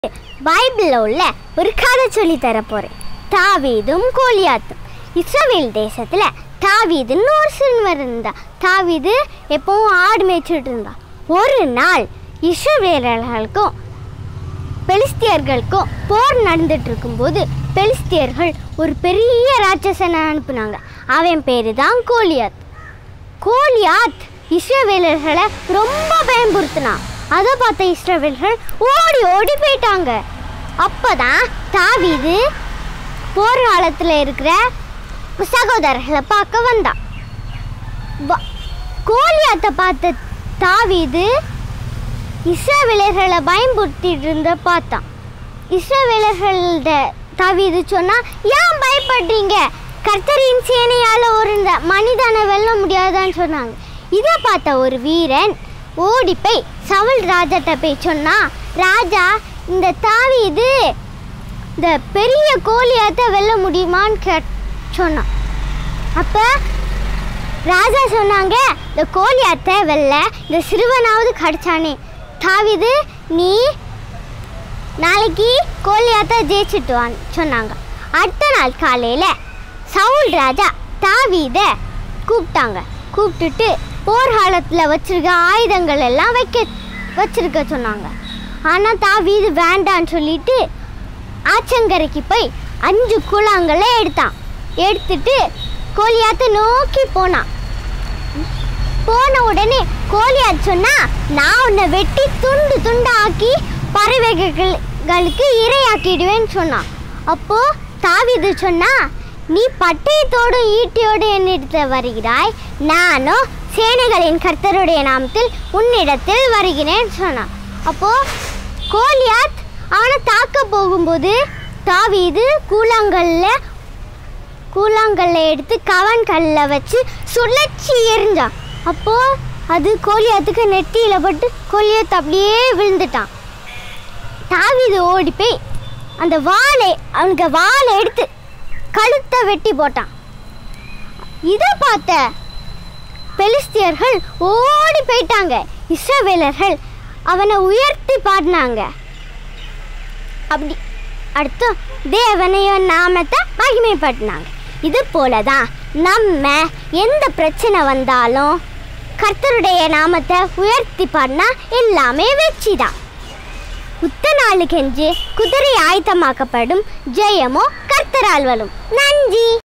பைபிளில் உள்ள ஒரு கதை சொல்லி தர போகிறேன் தாவீதும் கோலியாத்தும் இஸ்ரவேல் தேசத்தில் தாவீதுன்னு ஒரு சிறுவர் இருந்தா தாவீது எப்பவும் ஆடு மேய்ச்சிட்டு இருந்தா ஒரு நாள் இஸ்ரவேலர்களுக்கும் பெலிஸ்தியர்களுக்கும் போர் நடந்துட்டு இருக்கும்போது பெலிஸ்தியர்கள் ஒரு பெரிய ராட்சசனை அனுப்புனாங்க அவன் பேரு தான் கோலியாத் கோலியாத் இஸ்ரவேலர்களை ரொம்ப பயன்படுத்தினான் அதை பார்த்த இஸ்ரவேலர்கள் ஓடி ஓடி போயிட்டாங்க அப்பதான் தாவீது போர் காலத்தில் இருக்கிற சகோதரர்களை பார்க்க வந்தான் வ- கோலியாத்தை பார்த்த தாவீது இஸ்ரவேலர்களை பயன்படுத்திட்டு இருந்த பார்த்தான் இஸ்ரவேலர்கள்ட தாவீது சொன்னா ஏன் பயப்படுறீங்க கர்த்தரின் சேனையால ஒரு இந்த மனிதனை வெல்ல முடியாதான்னு சொன்னாங்க இதை பார்த்த ஒரு வீரன் ஓடி போய் சவுல் ராஜாட்ட போய் சொன்னா ராஜா இந்த தாவீது இந்த பெரிய கோலியாத்தை வெல்ல முடியுமான்னு கேட் சொன்னான் அப்போ ராஜா சொன்னாங்க இந்த கோலியாத்தை வெல்ல இந்த சிறுவனாவது கடிச்சானே தாவிது நீ நாளைக்கு கோலியாத்தை ஜெயிச்சுட்டு வான்னு சொன்னாங்க அடுத்த நாள் காலையில் சவுல் ராஜா தாவீதை கூப்பிட்டாங்க கூப்பிட்டுட்டு போர்க்காலத்தில் வச்சிருக்க ஆயுதங்கள் எல்லாம் வைக்க வச்சிருக்க சொன்னாங்க ஆனால் தாவீது வேண்டான்னு சொல்லிட்டு ஆச்சங்கரைக்கு போய் அஞ்சு கூழாங்கல்ல எடுத்தான் எடுத்துட்டு கோலியாத்தை நோக்கி போனான் போன உடனே கோலியாத் சொன்னா நான் உன்னை வெட்டி துண்டு துண்டு ஆக்கி பறவைகளுக்கு இரையாக்கிடுவேன்னு சொன்னான் அப்போ தாவீது சொன்னா நீ பட்டயத்தோடும் ஈட்டியோடும் என்னிடத்தில் வருகிறாய் நானும் சேனைகளின் கர்த்தருடைய நாமத்தில் உன்னிடத்தில் வருகிறேன் சொன்னான் அப்போ கோலியாத் அவனை தாக்க போகும்போது தாவீது கூழாங்கல்ல கூழாங்கல்ல எடுத்து கவன் கல்ல வச்சு சுழற்சி எறிஞ்சான் அப்போ அது கோலியாத்துக்கு நெத்தியில பட்டு கோலியாத் அப்படியே விழுந்துட்டான் தாவீது ஓடி போய் அந்த வாளை அவனுக்கு வாளை எடுத்து கழுத்தை வெட்டி போட்டான் இதை பார்த்த பெலிஸ்தியர்கள் ஓடி போயிட்டாங்க இஸ்ரவேலர்கள் அவனை உயர்த்தி பாடினாங்க அப்படி அடுத்து தேவனையும் நாமத்தை மகிமைப்படுத்தினாங்க இது போல தான் நம்ம எந்த பிரச்சனை வந்தாலும் கர்த்தருடைய நாமத்தை உயர்த்தி பாடினா எல்லாமே வெற்றி தான் உத்த நாளு கெஞ்சு குதிரை ஆயத்தமாக்கப்படும் ஜெயமோ கர்த்தரால் வரும் நன்றி